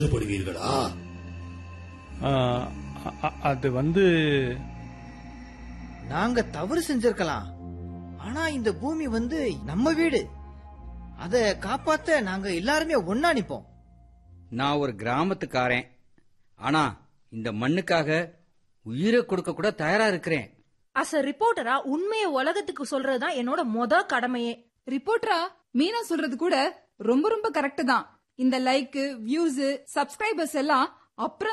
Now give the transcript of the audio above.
வருத்தப்படுவீர்களா ஆ, அ- அ- அது வந்து நாங்க தவறு செஞ்சிருக்கலாம் ஆனா இந்த பூமி வந்து நம்ம வீடு அத காப்பாத்த நாங்க எல்லாருமே ஒன்னா நிப்போம் நான் ஒரு கிராமத்துக்காரன் ஆனா இந்த மண்ணுக்காக உயிரை கொடுக்க கூட தயாரா இருக்கிறேன் அஸ் அ ரிப்போர்ட்டரா உண்மையை உலகத்துக்கு சொல்றதுதான் என்னோட மொத கடமையே ரிப்போர்ட்டரா மீனா சொல்றது கூட ரொம்ப ரொம்ப கரெக்ட் தான் இந்த லைக் வியூஸ் சப்ஸ்கிரைபர்ஸ் எல்லாம் அப்புறம்